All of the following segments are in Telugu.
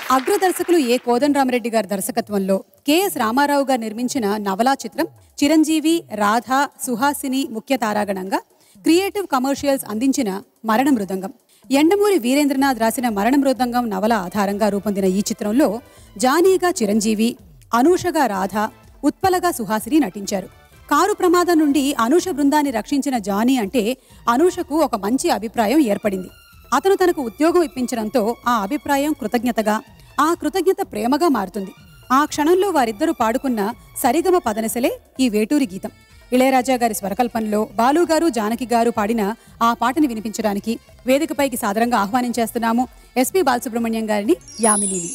అగ్రదర్శకులు ఏ కోదండరామరెడ్డి గారి దర్శకత్వంలో కెఎస్ రామారావు గారు నిర్మించిన నవలా చిత్రం చిరంజీవి రాధ సుహాసిని ముఖ్య తారాగణంగా క్రియేటివ్ కమర్షియల్స్ అందించిన మరణ మృదంగం ఎండమూరి వీరేంద్రనాథ్ రాసిన మరణ మృదంగం నవల ఆధారంగా రూపొందిన ఈ చిత్రంలో జానీగా చిరంజీవి అనూషగా రాధ ఉత్పలగా సుహాసిని నటించారు కారు ప్రమాదం నుండి అనూష బృందాన్ని రక్షించిన జానీ అంటే అనూషకు ఒక మంచి అభిప్రాయం ఏర్పడింది అతను తనకు ఉద్యోగం ఇప్పించడంతో ఆ అభిప్రాయం కృతజ్ఞతగా ఆ కృతజ్ఞత ప్రేమగా మారుతుంది ఆ క్షణంలో వారిద్దరూ పాడుకున్న సరిగమ పదనసలే ఈ వేటూరి గీతం ఇళయరాజా గారి స్వరకల్పనలో బాలు గారు జానకి గారు పాడిన ఆ పాటని వినిపించడానికి వేదికపైకి సాదరంగా ఆహ్వానించేస్తున్నాము ఎస్పి బాలసుబ్రహ్మణ్యం గారిని యామినిని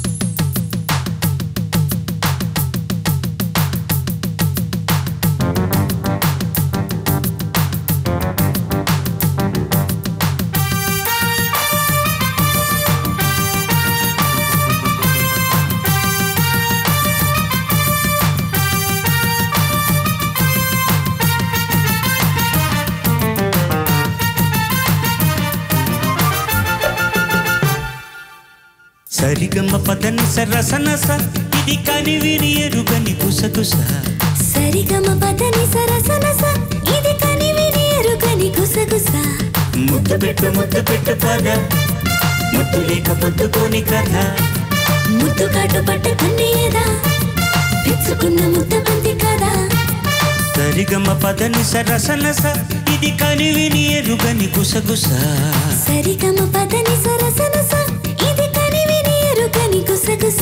సరిగమ్మ పదని సరసనస ఇది కనివిని ఎరుగని గుసగుస సరిగమ పదని సరసనస ఇది కనివిని ఎరుగని గుసగుస ముద్దు పెట్టు ముద్దు పెట్టు పద ముద్దు లేక పొద్దుకోని కథ ముద్దు కాటు పట్ట కన్నీయదా పిచ్చుకున్న ముద్ద బంతి కదా సరిగమ్మ పదని సరసనస ఇది కనివిని ఎరుగని గుసగుస సరిగమ పదని సరసనస ఇది కనివిని ఎరుగని గుసగుస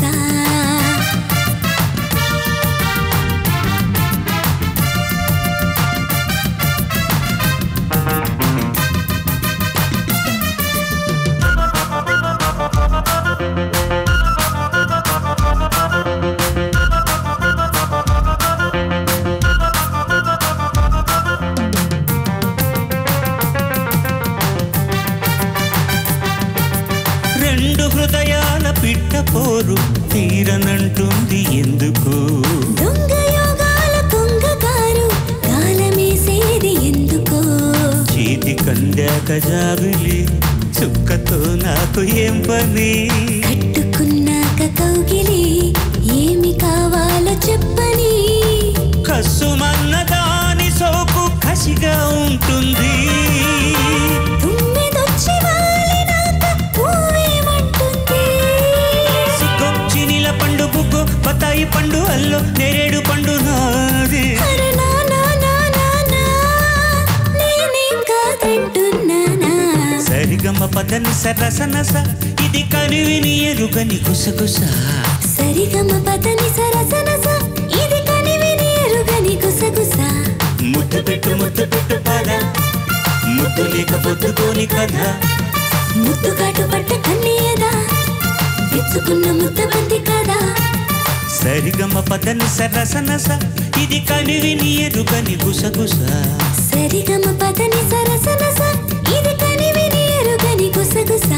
రెండు హృదయాల పిట్ట పోరు తీరనంటుంది ఎందుకు దొంగ యోగాల కొంగకారు కాలమేసేది ఎందుకో చేతి కందాక జాబిలి చుక్కతో నాకు ఏం పని కట్టుకున్నాక కౌగిలి ఏమి కావాలో చెప్పని కసుమన్న దాని సోకు కసిగా ఉంటుంది తుమ్మెదొచ్చి వాలినాక పువ్వేమంటుంది సిగ్గొచ్చి నీల పండు బుగ్గు బత్తాయి పండు అల్లో నేరేడు పండు నాది అరే నా నా నా నా నా, నేనేం కాదంటున్నానా సరిగమ్మ పదని సరసనస ఇది కనివిని ఎరుగని గుసగుస సరిగమ పదని సరసనస ఇది కనివిని ఎరుగని గుసగుస ముద్దు పెట్టు ముద్దు పెట్టు పద ముద్దు లేక పొద్దుకోని కథ ముద్దు కాటు పట్ట కన్నీయదా విచ్చుకున్న ముద్ద బంతి కదా సరిగమ్మ పదని సరసనస ఇది కనివిని ఎరుగని గుసగుస సరిగమ పదని సరసనస ఇది కనివిని ఎరుగని గుసగుస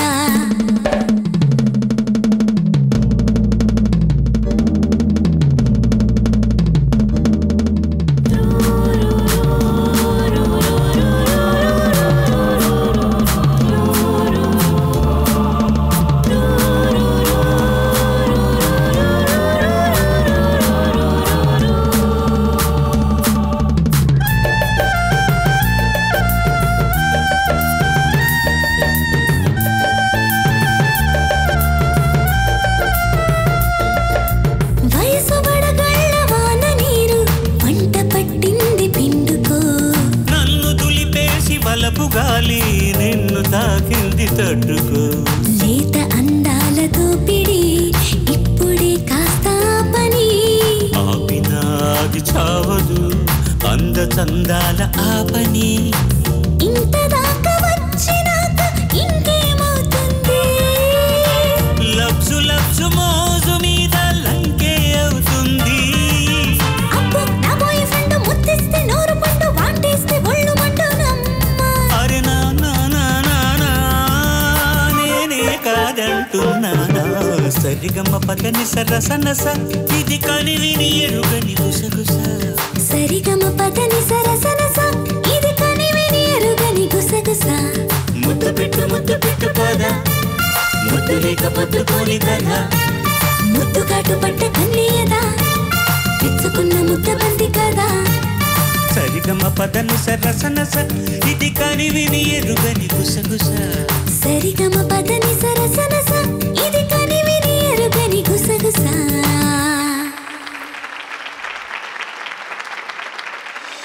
వయసు బడగళ్ళ వాన నీరు వంట పట్టింది పిండుకో నన్ను దులిపేసి వలపు గాలి నిన్ను తాకింది తట్టుకో లేత అందాల దోపిడి ఇప్పుడే కాస్త పని ఆపినాది చావదు అంద చందాల ఆ పని ఇంత దాకా వచ్చినాక ఇంకేమవుతుంది లబ్జు లబ్జు మోజు మీద లంకే అవుతుంది అబ్బో నా బాయ్ ఫ్రెండ్ ముద్దిస్తే నోరు పండు వాటేస్తే ఒళ్ళు మండునమ్మా అరే నా నా నా నా నా, నేనే కాదంటున్నానా సరిగమ్మ పదని సరసనస ఇది కనివిని ఎరుగని గుసగుస సరిగమ పదని సరసనస ఇది కనివిని ఎరుగని గుసగుస ముద్దు పెట్టు ముద్దు పెట్టు పద ముద్దు పొద్దు లేక పొద్దుకోని కథ ముద్దుగాటు పట్ట కన్నీయదా తెచ్చుకున్న ముద్ద బంది కదా సరిగమ పదను సరసనస ఇది కాని విని ఎరుగని గుసగుస సరిగమ